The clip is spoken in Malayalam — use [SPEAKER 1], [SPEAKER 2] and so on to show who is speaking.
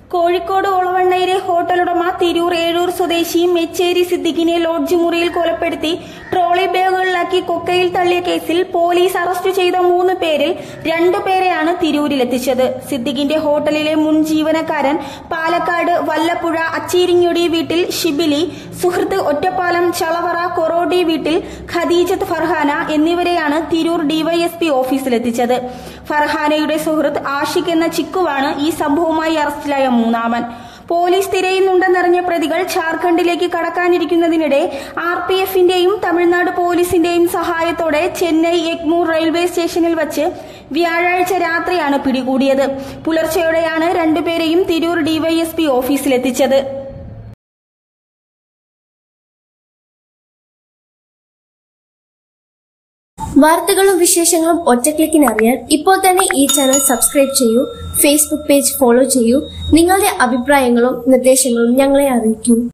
[SPEAKER 1] കോഴിക്കോട് ഒളവണ്ണയിലെ ഹോട്ടലുടമ തിരൂർ ഏഴൂർ സ്വദേശി മെച്ചേരി സിദ്ദിഖിനെ ലോഡ്ജ് മുറിയിൽ കൊലപ്പെടുത്തി ട്രോളി ബാഗുകളിലാക്കി കൊക്കയിൽ തള്ളിയ കേസിൽ പോലീസ് അറസ്റ്റ് ചെയ്ത മൂന്ന് പേരിൽ രണ്ടുപേരെയാണ് തിരൂരിലെത്തിച്ചത് സിദ്ദിഖിന്റെ ഹോട്ടലിലെ മുൻ ജീവനക്കാരൻ പാലക്കാട് വല്ലപ്പുഴ അച്ചീരിങ്ങൊടി വീട്ടിൽ ഷിബിലി സുഹൃത്ത് ഒറ്റപ്പാലം ചളവറ കൊറോഡി വീട്ടിൽ ഖദീജത്ത് ഫർഹാന എന്നിവരെയാണ് തിരൂർ ഡിവൈഎസ്പി ഓഫീസിലെത്തിച്ചത് ഫർഹാനയുടെ സുഹൃത്ത് ആഷിഖ് എന്ന ചിക്കുവാണ് ഈ സംഭവവുമായി അറസ്റ്റിലായ മൂന്നാമൻ പോലീസ് തിരയുന്നുണ്ടെന്നറിഞ്ഞ പ്രതികൾ ഝാർഖണ്ഡിലേക്ക് കടക്കാനിരിക്കുന്നതിനിടെ ആർ പി എഫിന്റെയും തമിഴ്നാട് പോലീസിന്റെയും സഹായത്തോടെ ചെന്നൈ എഗ്മൂർ റെയിൽവേ സ്റ്റേഷനിൽ വച്ച് വ്യാഴാഴ്ച രാത്രിയാണ് പിടികൂടിയത് പുലർച്ചെയോടെയാണ് രണ്ടുപേരെയും തിരൂർ ഡിവൈഎസ്പി ഓഫീസിലെത്തിച്ചത്
[SPEAKER 2] വാർത്തകളും വിശേഷങ്ങളും ഒറ്റക്ലിക്കിന് അറിയാൻ ഇപ്പോൾ തന്നെ ഈ ചാനൽ സബ്സ്ക്രൈബ് ചെയ്യൂ ഫേസ്ബുക്ക് പേജ് ഫോളോ ചെയ്യൂ നിങ്ങളുടെ അഭിപ്രായങ്ങളും നിർദ്ദേശങ്ങളും ഞങ്ങളെ അറിയിക്കൂ